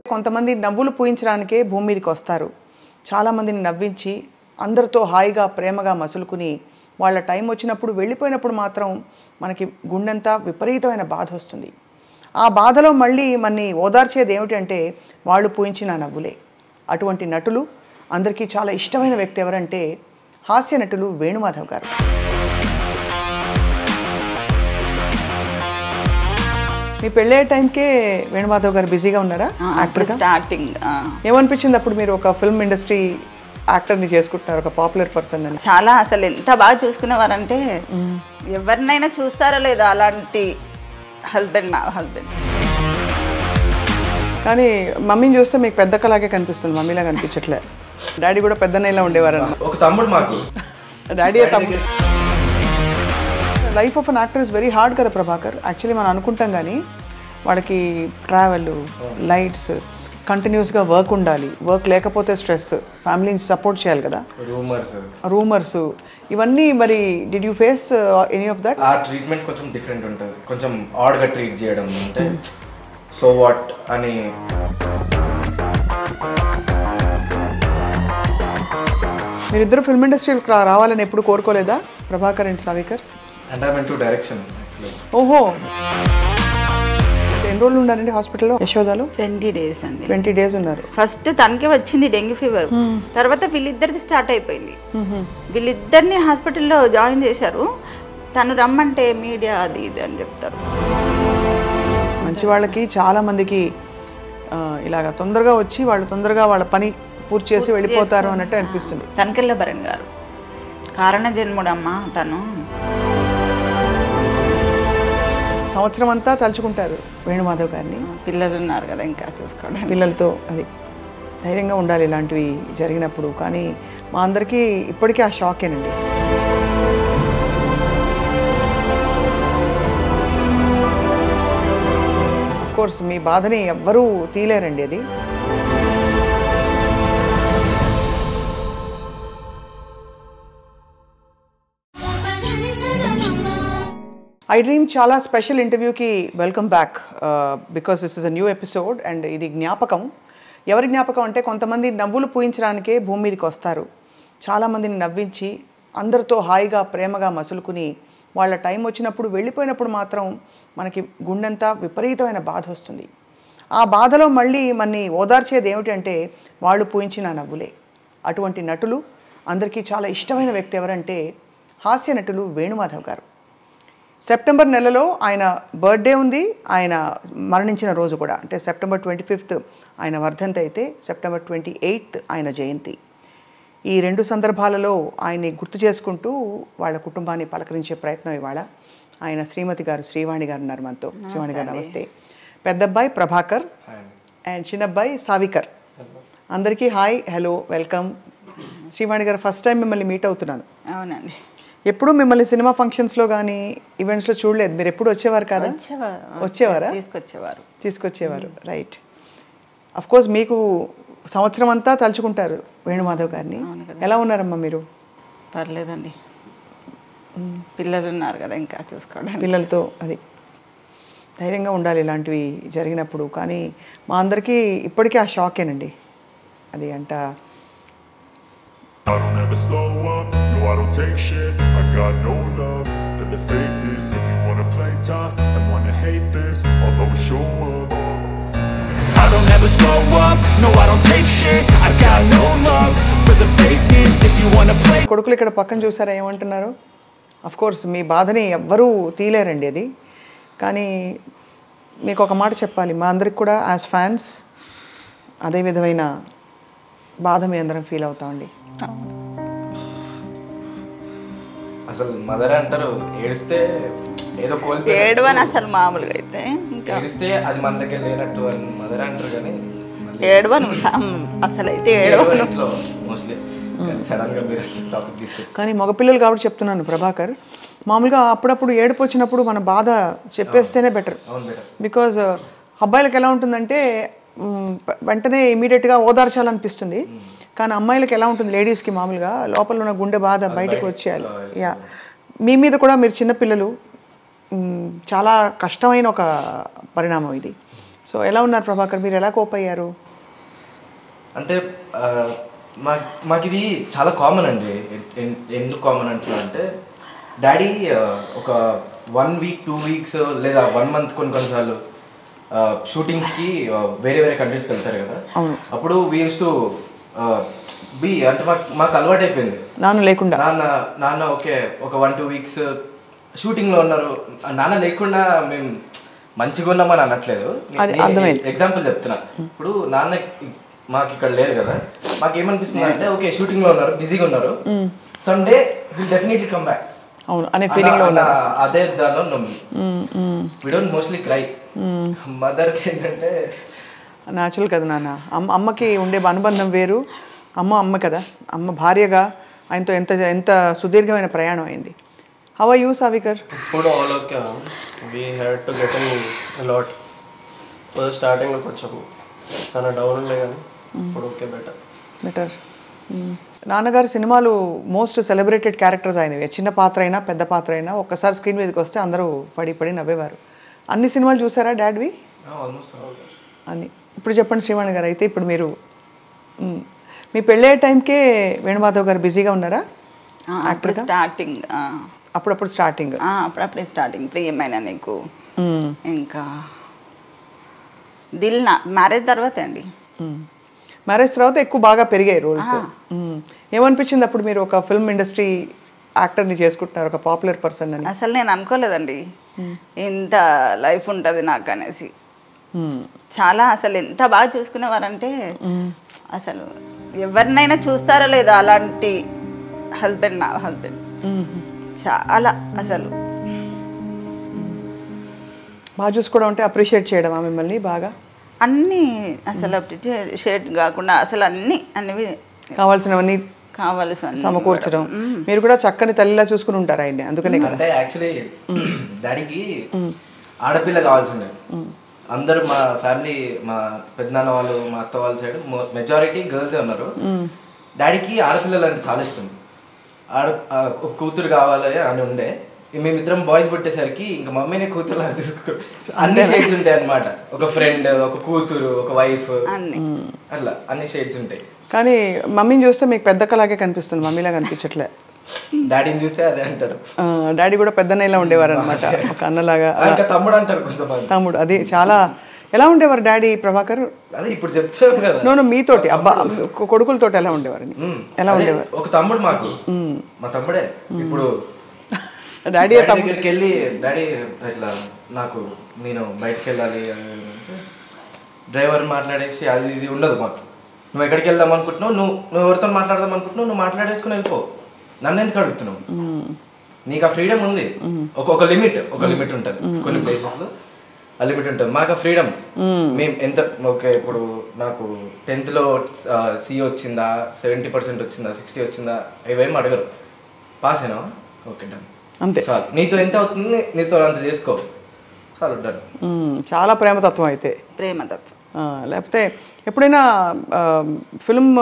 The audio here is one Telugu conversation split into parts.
కొంతమంది నవ్వులు పూయించడానికే భూమి మీదకి వస్తారు చాలామందిని నవ్వించి అందరితో హాయిగా ప్రేమగా మసులుకుని వాళ్ళ టైం వచ్చినప్పుడు వెళ్ళిపోయినప్పుడు మాత్రం మనకి గుండెంతా విపరీతమైన బాధ వస్తుంది ఆ బాధలో మళ్ళీ మనని ఓదార్చేది ఏమిటంటే వాళ్ళు పూయించిన నవ్వులే అటువంటి నటులు అందరికీ చాలా ఇష్టమైన వ్యక్తి ఎవరంటే హాస్య నటులు వేణుమాధవ్ గారు మీ పెళ్ళే టైంకే వేణుమాధవ్ గారు బిజీగా ఉన్నారా యాక్టర్గా స్టార్టింగ్ ఏమనిపించింది అప్పుడు మీరు ఒక ఫిల్మ్ ఇండస్ట్రీ యాక్టర్ని చేసుకుంటున్నారు ఒక పాపులర్ పర్సన్ అని చాలా అసలు ఎంత బాగా చూసుకునేవారంటే ఎవరినైనా చూస్తారో లేదో అలాంటి హస్బెండ్ నా హస్బెండ్ కానీ మమ్మీని చూస్తే మీకు పెద్ద కలాగే కనిపిస్తుంది మమ్మీలా కనిపించట్లే డాడీ కూడా పెద్దన్నయ్యలా ఉండేవారన్న ఒక తమ్ముడు మాకు డాడీ తమ్ముడు life of an actor is very hard కదా ప్రభాకర్ యాక్చువల్లీ మనం అనుకుంటాం కానీ వాళ్ళకి ట్రావెల్ లైట్స్ కంటిన్యూస్గా వర్క్ ఉండాలి వర్క్ లేకపోతే స్ట్రెస్ ఫ్యామిలీని సపోర్ట్ చేయాలి కదా రూమర్స్ రూమర్స్ ఇవన్నీ మరి did you face any of that ఆ ట్రీట్మెంట్ కొంచెం డిఫరెంట్ ఉంటుంది కొంచెం ఆడ్గా ట్రీట్ చేయడం అంటే సో వాట్ అని మీరిద్దరు ఫిల్మ్ ఇండస్ట్రీకి రా రావాలని ఎప్పుడు కోరుకోలేదా Prabhakar and Savikar and I went to direction actually ఓహో ఎన్ని రోజులు ఉన్నారండి హాస్పిటల్లో యశోదాలో ట్వంటీ డేస్ అండి ట్వంటీ డేస్ ఉన్నారు ఫస్ట్ తనకే వచ్చింది డెంగ్యూ ఫీవర్ తర్వాత వీళ్ళిద్దరికి స్టార్ట్ అయిపోయింది వీళ్ళిద్దరిని హాస్పిటల్లో జాయిన్ చేశారు తను రమ్మంటే మీడియా అది ఇది అని చెప్తారు మంచి వాళ్ళకి చాలా మందికి ఆ, ఇలాగ తొందరగా వచ్చి వాళ్ళు తొందరగా వాళ్ళ పని పూర్తి చేసి వెళ్ళిపోతారు అన్నట్టు అనిపిస్తుంది తనకెళ్ళ భరణ్ గారు కారణ జన్ముడమ్మ తను సంవత్సరం అంతా తలుచుకుంటారు వేణుమాధవ్ గారిని పిల్లలు ఉన్నారు కదా ఇంకా చూసుకోవడానికి పిల్లలతో అది ధైర్యంగా ఉండాలి ఇలాంటివి జరిగినప్పుడు కానీ మా అందరికీ ఇప్పటికీ ఆ షాకేనండి కోర్స్ మీ బాధని ఎవ్వరూ తీలేరండి అది ఐ డ్రీమ్ చాలా స్పెషల్ ఇంటర్వ్యూకి welcome back because this is a new episode and ఇది జ్ఞాపకం ఎవరి జ్ఞాపకం అంటే కొంతమంది నవ్వులు పూయించడానికే భూమి మీదకి వస్తారు చాలామందిని నవ్వించి అందరితో హాయిగా ప్రేమగా మసులుకుని వాళ్ళ టైం వచ్చినప్పుడు వెళ్ళిపోయినప్పుడు మాత్రం మనకి గుండెంతా విపరీతమైన బాధ వస్తుంది ఆ బాధలో మళ్ళీ మనని ఓదార్చేది ఏమిటంటే వాళ్ళు పూయించిన నవ్వులే అటువంటి నటులు అందరికీ చాలా ఇష్టమైన వ్యక్తి ఎవరంటే హాస్య నటులు వేణుమాధవ్ గారు సెప్టెంబర్ నెలలో ఆయన బర్త్డే ఉంది ఆయన మరణించిన రోజు కూడా అంటే సెప్టెంబర్ ట్వంటీ ఫిఫ్త్ ఆయన వర్ధంతి అయితే సెప్టెంబర్ ట్వంటీ ఎయిత్ ఆయన జయంతి ఈ రెండు సందర్భాలలో ఆయన్ని గుర్తు చేసుకుంటూ వాళ్ళ కుటుంబాన్ని పలకరించే ప్రయత్నం ఇవాళ ఆయన శ్రీమతి గారు శ్రీవాణి గారు ఉన్నారు మనతో శ్రీవాణి గారు నమస్తే పెద్దబ్బాయి ప్రభాకర్ అండ్ చిన్నబ్బాయి సావికర్ అందరికీ హాయ్ హలో వెల్కమ్ శ్రీవాణి గారు ఫస్ట్ టైం మిమ్మల్ని మీట్ అవుతున్నాను అవునండి ఎప్పుడు మిమ్మల్ని సినిమా ఫంక్షన్స్లో కానీ ఈవెంట్స్లో చూడలేదు మీరు ఎప్పుడు వచ్చేవారు కదా వచ్చేవారు వచ్చేవారా తీసుకొచ్చేవారు తీసుకొచ్చేవారు రైట్ అఫ్ కోర్స్ మీకు సంవత్సరం అంతా తలుచుకుంటారు వేణుమాధవ్ గారిని ఎలా ఉన్నారమ్మా మీరు పర్లేదండి పిల్లలు ఉన్నారు కదా ఇంకా చూసుకోవడానికి పిల్లలతో అది ధైర్యంగా ఉండాలి ఇలాంటివి జరిగినప్పుడు కానీ మా అందరికీ ఇప్పటికీ ఆ షాకేనండి అది అంట I don't ever slow up, no I don't take shit I got no love for the fakeness If you wanna play tough and wanna hate this I'll always show up I don't ever slow up, no I don't take shit I got no love for the fakeness If you wanna play కొడుకులు ఇక్కడ పక్కన చూసారా ఏమంటున్నారు అఫ్ కోర్స్ మీ బాధని ఎవ్వరూ తీలేరండి అది కానీ మీకు ఒక మాట చెప్పాలి మా అందరికి కూడా యాజ్ ఫ్యాన్స్ అదే విధమైన బాధ మీ అందరం ఫీల్ అవుతామండి అసలు మదర్ అంటారు ఏడిస్తే ఏదో కోల్పోయి ఏడవని అసలు మామూలుగా అయితే ఇంకా ఏడిస్తే అది మన దగ్గర లేనట్టు అని మదర్ అంటారు కానీ మళ్ళీ ఏడవను అమ్, అసలు అయితే ఏడవను ఏడవని ఇంట్లో మోస్ట్లీ సడన్ గా మీరు టాపిక్ తీసుకొచ్చి కానీ మగపిల్లలు కాబట్టి చెప్తున్నాను ప్రభాకర్ మామూలుగా అప్పుడప్పుడు ఏడుపు వచ్చినప్పుడు మన బాధ చెప్పేస్తేనే బెటర్ అవును బేటర్ బికాజ్ అబ్బాయిలకు ఎలా ఉంటుందంటే మ్, ప- వెంటనే ఇమీడియట్గా ఓదార్చాలనిపిస్తుంది కానీ అమ్మాయిలకు ఎలా ఉంటుంది లేడీస్కి మామూలుగా లోపల ఉన్న గుండె బాధ బయటకు వచ్చేయాలి యా మీ మీద కూడా మీరు చిన్నపిల్లలు మ్, చాలా కష్టమైన ఒక పరిణామం ఇది సో ఎలా ఉన్నారు ప్రభాకర్ మీరు ఎలా కోప్ అయ్యారు అంటే ఆ, మా మాకు ఇది చాలా కామన్ అండి ఎన్- ఎన్- ఎందుకు కామన్ అంటున్నా అంటే డాడీ ఆ, ఒక వన్ వీక్ టూ వీక్స్ లేదా వన్ మంత్ కొన్ని కొన్నిసార్లు షూటింగ్స్కి వేరే వేరే కంట్రీస్కి వెళ్తారు కదా అవును. అప్పుడు వీ యూస్ టు బి అంటే మాకు మాకు అలవాటు అయిపోయింది నాన్న లేకుండా నాన్న నాన్న ఓకే ఒక వన్ టూ వీక్స్ షూటింగ్లో ఉన్నారు నాన్న లేకుండా మేము మంచిగా ఉన్నామని అనట్లేదు అది అర్థమైంది. ఎగ్జాంపుల్ చెప్తున్నా ఇప్పుడు నాన్న మాకు ఇక్కడ లేరు కదా మాకు ఏమనిపిస్తుంది అంటే ఓకే షూటింగ్ లో ఉన్నారు బిజీగా ఉన్నారు Sunday will definitely come back అవును అనే ఫీలింగ్ లో ఉన్నారు అదే దానిలో ఉన్నాం మ్మ్, మ్మ్. వి డోంట్ మోస్ట్లీ క్రై మదర్కి ఏంటంటే న్యాచురల్ కదా నాన్న అమ్మ అమ్మకి ఉండే అనుబంధం వేరు అమ్మ అమ్మ కదా అమ్మ భార్యగా ఆయనతో ఎంత ఎంత సుదీర్ఘమైన ప్రయాణం అయింది హవ యూ సావికర్ ఇప్పుడు all okay we had to get in lot first స్టార్టింగ్లో కొంచెం చాలా డౌన్ ఉండే కానీ ఇప్పుడు ఓకే బెటర్ బెటర్ నాన్నగారు సినిమాలు మోస్ట్ సెలబ్రేటెడ్ క్యారెక్టర్స్ ఆయనవి చిన్న పాత్ర అయినా పెద్ద పాత్ర అయినా ఒక్కసారి స్క్రీన్ మీదకి వస్తే అందరూ పడి పడి నవ్వేవారు అన్ని సినిమాలు చూసారా డాడ్వి ఆల్మోస్ట్ అని ఇప్పుడు చెప్పండి శ్రీవాణి గారు అయితే ఇప్పుడు మీరు మ్, మీ పెళ్ళయ్యే టైంకే వేణుమాధవ్ గారు బిజీగా ఉన్నారా అప్పుడు స్టార్టింగ్ అప్పుడప్పుడు స్టార్టింగ్ అప్పుడప్పుడే స్టార్టింగ్ ప్రియమైన నీకు ఇంకా దిల్ నా మ్యారేజ్ తర్వాత అండి మ్యారేజ్ తర్వాత ఎక్కువ బాగా పెరిగాయి రోల్స్ ఏమనిపించింది అప్పుడు మీరు ఒక ఫిల్మ్ ఇండస్ట్రీ యాక్టర్ని చేసుకుంటున్నారు ఒక పాపులర్ పర్సన్ అని అసలు నేను అనుకోలేదండి ఇంత లైఫ్ ఉంటుంది నాకు అనేసి మ్, చాలా అసలు ఎంత బాగా చూసుకునేవారంటే అసలు ఎవరినైనా చూస్తారో లేదో అలాంటి హస్బెండ్ నా హస్బెండ్ చాలా అసలు బాగా చూసుకోవడం అంటే అప్రిషియేట్ చేయడమా మిమ్మల్ని బాగా అన్నీ అసలు షేడ్ కాకుండా అసలు అన్నీ అన్ని కావాల్సినవన్నీ కావలసిన సమకూర్చడం మీరు కూడా చక్కని తల్లిలా చూసుకుని ఉంటారు ఆయన్ని అందుకనే కదా అంటే యాక్చువల్లీ డాడీకి ఆడపిల్ల కావాల్సిండే అందరూ మా ఫ్యామిలీ మా పెద్దనాన్న వాళ్ళు మా అత్త వాళ్ళ సైడ్ మెజారిటీ గర్ల్స్ ఉన్నారు డాడీకి ఆడపిల్లలు అంటే చాలా ఇష్టం ఆడ ఆ, ఒక కూతురు కావాలి అని ఉండే మేమిద్దరం బాయ్స్ పుట్టేసరికి ఇంకా మమ్మీనే కూతురు తీసుకో అన్ని షేడ్స్ ఉంటాయి అన్నమాట ఒక ఫ్రెండ్ ఒక కూతురు ఒక వైఫ్ అన్ని అట్లా అన్ని షేడ్స్ ఉంటాయి కానీ మమ్మీని చూస్తే మీకు పెద్ద కలాగే కనిపిస్తుంది మమ్మీలా కనిపించట్లే డాడీని చూస్తే అదే అంటారు ఆ, డాడీ కూడా పెద్దనైలా ఉండేవారు అనమాట ఒక అన్నలాగా ఆ, ఇంకా తమ్ముడు అంటారు కొంతమంది తమ్ముడు అది చాలా ఎలా ఉండేవారు డాడీ ప్రభాకర్ అదే ఇప్పుడు చెప్తున్నాం కదా నోను మీతోటి అబ్బా కొ- కొడుకులతోటి ఎలా ఉండేవారని మ్మ్. ఎలా అదే, ఉండేవారు ఒక తమ్ముడు మాకు మా తమ్ముడే ఇప్పుడు డాడీ డాడీ దగ్గరికి వెళ్ళి డాడీ ఇట్లా నాకు నేను బయటకు వెళ్ళాలి అని అంటే డ్రైవర్ మాట్లాడేసి అది ఇది ఉండదు మాకు నువ్వు ఎక్కడికి వెళ్దాం అనుకుంటున్నావు నువ్వు నువ్వు ఎవరితో మాట్లాడదాం అనుకుంటున్నావు నువ్వు మాట్లాడేసుకుని వెళ్ళిపో నన్ను ఎందుకు అడుగుతున్నావు నీకు ఆ ఫ్రీడమ్ ఉంది ఒక ఒక లిమిట్ ఒక లిమిట్ ఉంటుంది కొన్ని ప్లేసెస్లో ఆ లిమిట్ ఉంటుంది మాకు ఆ ఫ్రీడమ్ మేము ఎంత ఓకే ఇప్పుడు నాకు టెన్త్లో సి వచ్చిందా సెవెంటీ పర్సెంట్ వచ్చిందా సిక్స్టీ వచ్చిందా ఇవేం అడగరు పాస్ అయినా ఓకే డన్ అంతే చాలు నీతో ఎంత అవుతుంది నీతో అంత చేసుకో చాలు డన్ మ్మ్. చాలా ప్రేమతత్వం అయితే ప్రేమతత్వం ఆ, లేకపోతే ఎప్పుడైనా ఫిల్మ్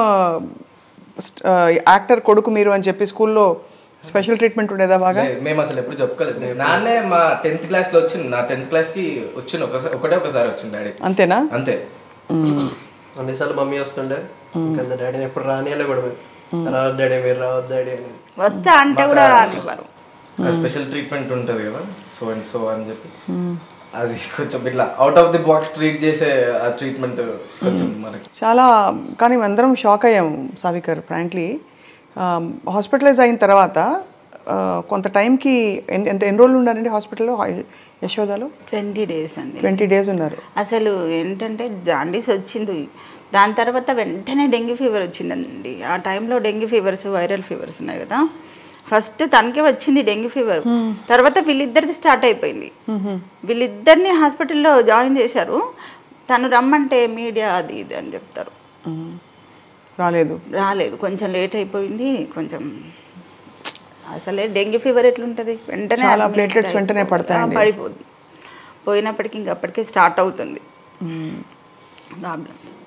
యాక్టర్ కొడుకు మీరు అని చెప్పి స్కూల్లో స్పెషల్ ట్రీట్మెంట్ ఉండేదా బాగా లే, మేము అసలు ఎప్పుడు చెప్పుకోలేదు నాన్నే మా టెన్త్ క్లాస్ లో వచ్చింది నా టెన్త్ క్లాస్ కి వచ్చింది ఒకసారి ఒకటే ఒకసారి వచ్చింది డాడీ అంతేనా అంతే అన్నిసార్లు మమ్మీ వస్తుండే ఇంకా డాడీని ఎప్పుడు రానియలే కూడా మేము రావద్దు డాడీ మీరు రావద్దు డాడీ అని వస్తా అంటే కూడా రానివ్వరు స్పెషల్ ట్రీట్మెంట్ ఉంటది కదా సో అండ్ సో అని చెప్పి అది కొంచెం ఇట్లా out of the box treat చేసే ఆ ట్రీట్మెంట్ కొంచెం మనకి చాలా కానీ అందరం షాక్ అయ్యాం సావికర్ ఫ్రాంక్లీ హాస్పిటలైజ్ అయిన తర్వాత ఆ, కొంత టైంకి ఎన్- ఎంత ఎన్ని రోజులు ఉన్నారండి హాస్పిటల్లో హా- యశోదాలో ట్వంటీ డేస్ అండి ట్వంటీ డేస్ ఉన్నారు అసలు ఏంటంటే జాండీస్ వచ్చింది దాని తర్వాత వెంటనే డెంగ్యూ ఫీవర్ వచ్చిందండి ఆ టైంలో డెంగ్యూ ఫీవర్స్ వైరల్ ఫీవర్స్ ఉన్నాయి కదా ఫస్ట్ తనకే వచ్చింది డెంగ్యూ ఫీవర్ తర్వాత వీళ్ళిద్దరికి స్టార్ట్ అయిపోయింది వీళ్ళిద్దరిని హాస్పిటల్లో జాయిన్ చేశారు తను రమ్మంటే మీడియా అది ఇది అని చెప్తారు మ్మ్. రాలేదు రాలేదు కొంచెం లేట్ అయిపోయింది కొంచెం అసలే డెంగ్యూ ఫీవర్ ఎట్లుంటుంది వెంటనే చాలా admit platelets వెంటనే అయిపోతుంది. పడతాయండి. ఆ, పడిపోతుంది పోయినప్పటికీ ఇంక అప్పటికే స్టార్ట్ అవుతుంది ప్రాబ్లమ్స్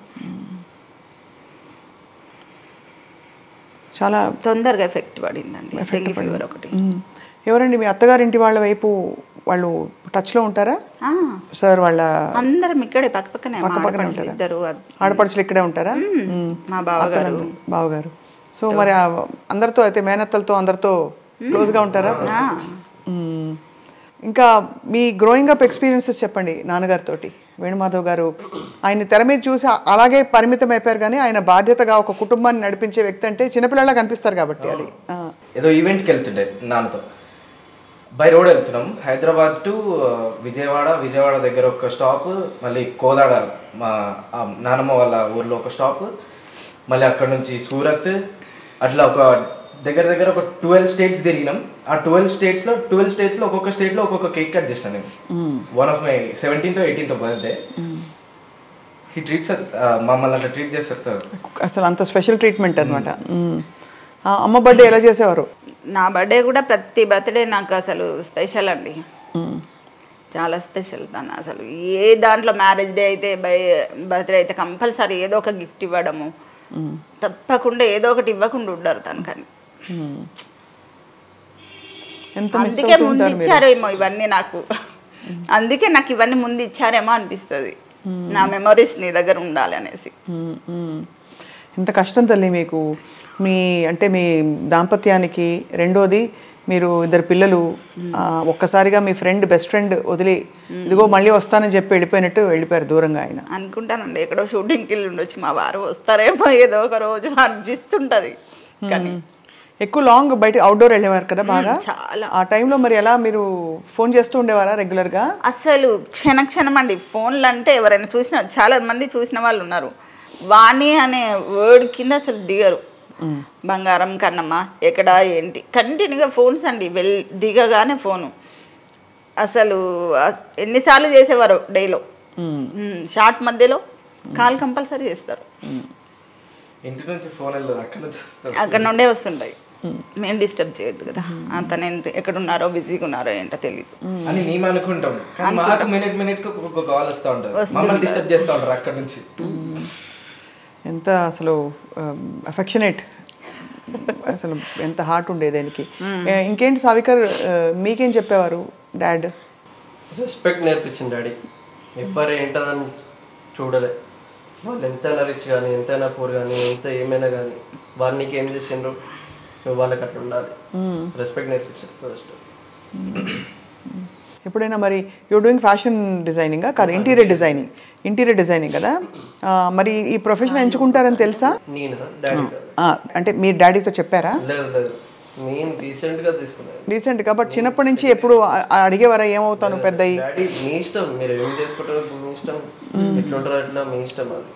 చాలా తొందరగా ఎఫెక్ట్ పడిందండి డెంగ్యూ ఫీవర్ ఒకటి మ్మ్. ఎవరండి మీ అత్తగారింటి వాళ్ళ వైపు వాళ్ళు టచ్లో ఉంటారా ఆ, సార్ వాళ్ళ అందరం ఇక్కడే పక్క పక్కనే మా పక్కపక్కనే ఆడపడుచులు ఉంటారా? ఇద్దరు అద్- ఆడపడుచులు ఇక్కడే ఉంటారా మ్మ్. మా బావగారు అత్తలందరూ, బావగారు సో మరి ఆ అందరితో అయితే మేనత్తలతో అందరితో క్లోజ్గా ఉంటారా ఆ, మ్మ్. ఇంకా మీ గ్రోయింగ్ అప్ ఎక్స్పీరియన్సెస్ చెప్పండి నాన్నగారితోటి వేణుమాధవ్ గారు ఆయన తెర మీద చూసి అలాగే పరిమితం అయిపోయారు కానీ ఆయన బాధ్యతగా ఒక కుటుంబాన్ని నడిపించే వ్యక్తి అంటే చిన్నపిల్లలా కనిపిస్తారు కాబట్టి అది ఆ. ఏదో ఈవెంట్కి వెళ్తుండే నాన్నతో బై రోడ్ వెళ్తున్నాం హైదరాబాద్ టు ఆ, విజయవాడ విజయవాడ దగ్గర ఒక స్టాప్ మళ్ళీ కోదాడ మా ఆ నానమ్మ వాళ్ళ ఊర్లో ఒక స్టాప్ మళ్ళీ అక్కడ నుంచి సూరత్ అట్లా ఒక దగ్గర దగ్గర ఒక ట్వెల్వ్ స్టేట్స్ తిరిగినాం ఆ ట్వెల్వ్ స్టేట్స్లో ట్వెల్వ్ స్టేట్స్లో ఒక్కొక్క స్టేట్లో ఒక్కొక్క కేక్ కట్ చేసిన నేను one of my seventeenth eighteenth birthday ఈ ట్రీట్స్ మమ్మల్ని అట్లా ట్రీట్ చేస్తారు అసలు అంత స్పెషల్ ట్రీట్మెంట్ అనమాట అమ్మ బర్త్డే ఎలా చేసేవారు నా బర్త్డే కూడా ప్రతి బర్త్డే నాకు అసలు స్పెషల్ అండి మ్మ్. చాలా స్పెషల్ తను అసలు ఏ దాంట్లో మ్యారేజ్ డే అయితే బై బర్త్డే అయితే కంపల్సరీ ఏదో ఒక గిఫ్ట్ ఇవ్వడము తప్పకుండా ఏదో ఒకటి ఇవ్వకుండా ఉండరు తను కానీ మ్మ్. ఎంత మిస్ అందుకే అవుతూ ముందు ఉంటారు మీరు ఇచ్చారేమో ఇవన్నీ నాకు అందుకే నాకు ఇవన్నీ ముందు ఇచ్చారేమో అనిపిస్తుంది నా మెమరీస్ నీ దగ్గర ఉండాలి అనేసి మ్మ్, మ్మ్. ఎంత కష్టం తల్లి మీకు మీ అంటే మీ దాంపత్యానికి రెండోది మీరు ఇద్దరు పిల్లలు ఆ, ఒక్కసారిగా మీ ఫ్రెండ్ బెస్ట్ ఫ్రెండ్ వదిలి ఇదిగో మళ్ళీ వస్తానని చెప్పి వెళ్ళిపోయినట్టు వెళ్ళిపోయారు దూరంగా ఆయన అనుకుంటానండి ఎక్కడో షూటింగ్కి వెళ్ళి ఉండొచ్చు మా వారు వస్తారేమో ఏదో ఒక రోజు అనిపిస్తుంటది కానీ ఎక్కువ లాంగ్ బయట అవుట్డోర్ వెళ్ళేవారు కదా బాగా చాలా ఆ టైంలో మరి ఎలా మీరు ఫోన్ చేస్తూ ఉండేవారా రెగ్యులర్గా అసలు క్షణ క్షణం అండి ఫోన్లు అంటే ఎవరైనా చూసిన చాలా మంది చూసిన వాళ్ళు ఉన్నారు వాణి అనే వర్డ్ కింద అసలు దిగరు బంగారం కన్నమ్మ ఎక్కడ ఏంటి కంటిన్యూగా ఫోన్స్ అండి వెల్ దిగగానే ఫోను అసలు అస్- ఎన్నిసార్లు చేసేవారు డేలో షార్ట్ మధ్యలో కాల్ కంపల్సరీ చేస్తారు ఇంటి నుంచి ఫోన్ వెళ్ళదు అక్కడ నుంచి వస్తారు అక్కడ నుండే వస్తుంటాయి మేము డిస్టర్బ్ చేయొద్దు కదా అతను ఎంత ఎక్కడున్నారో బిజీగా ఉన్నారో ఏంటో తెలియదు అని మేము అనుకుంటాం కానీ మాకు మినిట్ మినిట్ కి ఒక్కొక్క కాల్ వస్తూ ఉంటుంది మమ్మల్ని డిస్టర్బ్ చేస్తూ ఉంటారు అక్కడ నుంచి ఎంత అసలు అఫెక్షనేట్ అసలు ఎంత హార్ట్ ఉండేది ఆయనకి ఏ, ఇంకేంటి సావికర్ ఆ, మీకేం చెప్పేవారు డాడ్ రెస్పెక్ట్ నేర్పించింది డాడీ ఎవ్వరు ఏంటదని చూడలే వాళ్ళు ఎంతైనా రిచ్ కానీ ఎంతైనా పూర్ కానీ ఎంత ఏమైనా కానీ వాళ్ళు నీకు ఏం చేసిండ్రు నువ్వు వాళ్ళకి అట్లా ఉండాలి రెస్పెక్ట్ నేర్పించారు ఫస్ట్ ఎప్పుడైనా మరి యూ డూయింగ్ ఫ్యాషన్ డిజైనింగ్ కాదు ఇంటీరియర్ డిజైనింగ్ ఇంటీరియర్ డిజైనింగ్ కదా ఆ, మరి ఈ ప్రొఫెషన్ ఎంచుకుంటారని తెలుసా నేను డాడీ కాదు ఆ, అంటే మీరు డాడీతో చెప్పారా లేదు లేదు నేను రీసెంట్గా తీసుకున్నాను రీసెంట్గా బట్ చిన్నప్పటి నుంచి ఎప్పుడు ఆ- ఆ అడిగేవారా ఏమవుతాను పెద్ద అయ్యి? డాడీ మీ ఇష్టం మీరు ఏం చేసుకుంటారో మీ ఇష్టం ఎట్లుంటారో అట్లా మీ ఇష్టం అది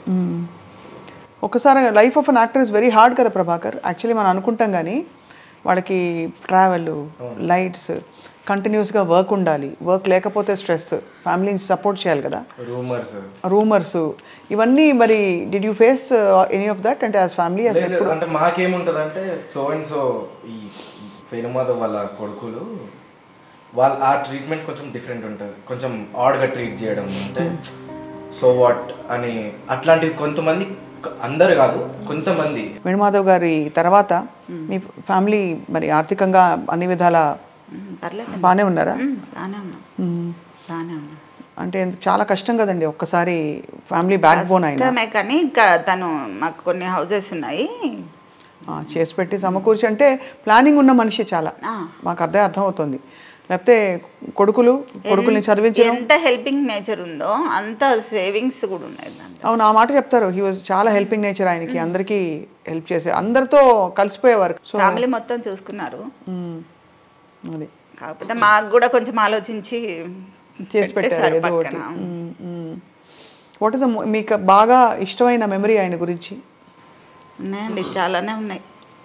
ఒకసారి life of an actor is very hard కదా ప్రభాకర్ యాక్చువల్లీ మనం అనుకుంటాం కానీ వాళ్ళకి ట్రావెల్ లైట్స్ కంటిన్యూస్గా వర్క్ ఉండాలి వర్క్ లేకపోతే స్ట్రెస్ ఫ్యామిలీని సపోర్ట్ చేయాలి కదా రూమర్స్ రూమర్స్ ఇవన్నీ మరి did you face any of that అంటే యాజ్ ఫ్యామిలీ యాజ్ అంటే మాకేముంటది అంటే సో అండ్ సో ఈ వేణుమాధవ్ వాళ్ళ కొడుకులు వాళ్ళ ఆ ట్రీట్మెంట్ కొంచెం డిఫరెంట్ ఉంటుంది కొంచెం ఆడ్గా ట్రీట్ చేయడం అంటే సో వాట్ అని అట్లాంటివి కొంతమంది అందరు కాదు కొంతమంది వేణుమాధవ్ గారి తర్వాత మీ ఫ్యామిలీ మరి ఆర్థికంగా అన్ని విధాల ఉమ్, పర్లేదు బాగానే ఉన్నారా ఉమ్, బాగానే ఉన్నాం మ్మ్. బాగానే ఉన్నాం అంటే చాలా కష్టం కదండి ఒక్కసారి ఫ్యామిలీ బ్యాక్ బోన్ అయినా ఇష్టమే కానీ ఇంకా తను మాకు కొన్ని హౌసెస్ ఉన్నాయి ఆ, చేసి పెట్టి సమకూర్చి అంటే ప్లానింగ్ ఉన్న మనిషి చాలా ఆ. మాకు అర్థం అర్థం అవుతుంది లేకపోతే కొడుకులు కొడుకుల్ని చదివించడం ఎంత హెల్పింగ్ నేచర్ ఉందో అంత సేవింగ్స్ కూడా ఉన్నాయి దాంట్లో అవును ఆ మాట చెప్తారు హీ వాజ్ చాలా హెల్పింగ్ నేచర్ ఆయనకి అందరికీ హెల్ప్ చేసే అందరితో కలిసిపోయేవారు సో ఫ్యామిలీ మొత్తం చూసుకున్నారు మ్మ్. అది కాకపోతే మాకు కూడా కొంచెం ఆలోచించి చేసి పెట్టారు పెట్టేశారు ఏదో ఒకటి పక్కన. వాట్ ఇస్ మీకు బాగా ఇష్టమైన మెమరీ ఆయన గురించి ఉన్నాయండి చాలానే ఉన్నాయి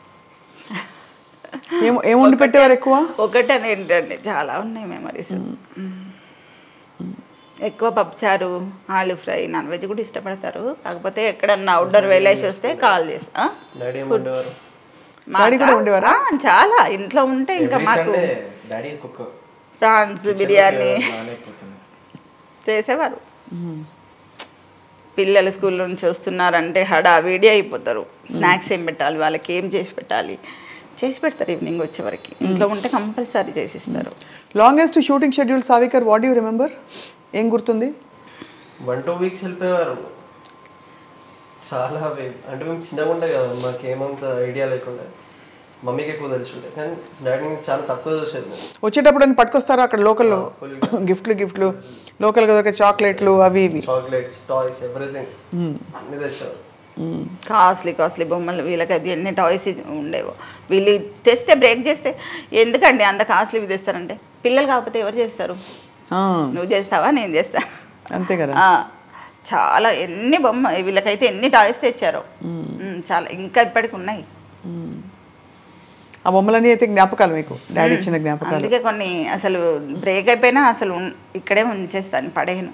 ఏం ఏం వండి పెట్టేవారు ఎక్కువ ఒకటని ఏంటండి చాలా ఉన్నాయి మెమరీస్ ఎక్కువ పప్పుచారు ఆలు ఫ్రై నాన్ వెజ్ కూడా ఇష్టపడతారు కాకపోతే ఎక్కడన్నా అవుట్డోర్ వెళ్ళేసి వస్తే కాల్ చేస్తా డాడీ ఏం ఉండేవారు డాడీ కూడా ఉండేవారా? చాలా ఇంట్లో ఉంటే ఇంకా Every మాకు Sunday డాడీ ఒక్కొక్క ప్రాన్స్ బిర్యానీ బాగానే పోతుంది చేసేవారు పిల్లలు స్కూల్ నుంచి వస్తున్నారంటే హడావిడి అయిపోతారు స్నాక్స్ ఏం పెట్టాలి వాళ్ళకి ఏం చేసి పెట్టాలి చేసి పెడతారు ఈవినింగ్ వచ్చేవరకు ఇంట్లో ఉంటే కంపల్సరీ చేసిస్తారు longest shooting schedule Savikar what you remember ఏం గుర్తుంది వన్ టూ వీక్స్ వెళ్ళిపోయేవారు చాలా వే- అంటే మేము చిన్నగా ఉండే కదా మాకేమంత ఐడియా లేకుండా మమ్మీకి ఎక్కువ తెలిసి ఉండే కానీ డాడీని చాలా తక్కువ చూసేది నేను వచ్చేటప్పుడు అని పట్టుకొస్తారా అక్కడ లోకల్లో గిఫ్ట్లు గిఫ్ట్లు లోకల్గా దొరికే చాక్లెట్లు అవి ఇవి చాక్లెట్స్ టాయ్స్ ఎవ్రీథింగ్ అన్ని తెచ్చేవారు కాస్ట్లీ కాస్ట్లీ బొమ్మలు వీళ్ళకి అది ఎన్ని టాయ్స్ ఉండేవో వీళ్ళు తెస్తే బ్రేక్ చేస్తే ఎందుకండి అంత కాస్ట్లీవి తెస్తారంటే పిల్లలు కాకపోతే ఎవరు చేస్తారు ఆ, నువ్వు చేస్తావా నేను చేస్తా అంతే కదా ఆ, చాలా ఎన్ని బొమ్మ వీళ్ళకైతే ఎన్ని టాయ్స్ తెచ్చారో ఉమ్, చాలా ఇంకా ఇప్పటికి ఉన్నాయి ఆ బొమ్మలన్నీ అయితే జ్ఞాపకాలు మీకు డాడీ ఇచ్చిన జ్ఞాపకాలు అందుకే కొన్ని అసలు బ్రేక్ అయిపోయినా అసలు ఉన్- ఇక్కడే ఉంచేస్తాను పడేయను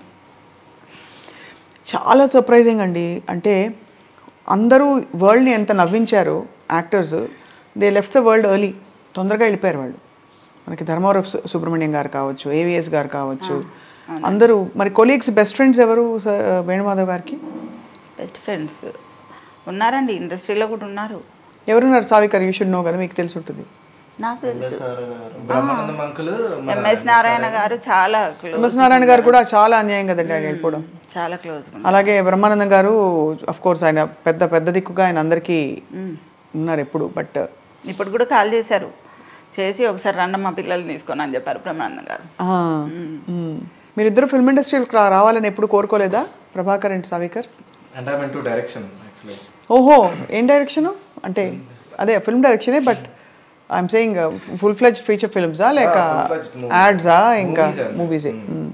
చాలా సర్ప్రైజింగ్ అండి అంటే అందరూ వరల్డ్ని ఎంత నవ్వించారు actors they left the world early తొందరగా వెళ్ళిపోయారు వాళ్ళు మనకి ధర్మవరం సు- సుబ్రహ్మణ్యం గారు కావచ్చు ఏవిఎస్ గారు కావచ్చు అందరూ మరి కొలీగ్స్ బెస్ట్ ఫ్రెండ్స్ ఎవరు సార్ వేణుమాధవ్ గారికి బెస్ట్ ఫ్రెండ్స్ ఉన్నారండి ఇండస్ట్రీలో కూడా ఉన్నారు ఎవరున్నారు సావికర్ యూ షుడ్ నో కదా మీకు తెలిసి ఉంటుంది నాకు తెలుసు ఎంఎస్ నారాయణ గారు బ్రహ్మానందం అంకుల్ ఎంఎస్ నారాయణ గారు చాలా క్లోజ్ ఎంఎస్ నారాయణ గారు కూడా చాలా అన్యాయం కదండి ఆయన వెళ్ళిపోవడం చాలా క్లోజ్గా అలాగే బ్రహ్మానందం గారు అఫ్ కోర్స్ ఆయన పెద్ద పెద్ద దిక్కుగా ఆయన అందరికీ ఉన్నారు ఎప్పుడు బట్ ఇప్పుడు కూడా కాల్ చేశారు చేసి ఒకసారి రండి మా పిల్లల్ని తీసుకొని అని చెప్పారు బ్రహ్మానందం గారు మీరిద్దరు ఫిల్మ్ ఇండస్ట్రీకి రా రావాలని ఎప్పుడు కోరుకోలేదా ప్రభాకర్ అండ్ సావికర్ అంటే ఐ టు డైరెక్షన్ యాక్చువల్లీ ఓహో ఏం డైరెక్షన్ అంటే అదే ఫిల్మ్ డైరెక్షనే but I'm saying full fledged feature ఫిల్మ్సా లేక full-fledged movies. యాడ్సా ఇంకా Movies అండి. మూవీసే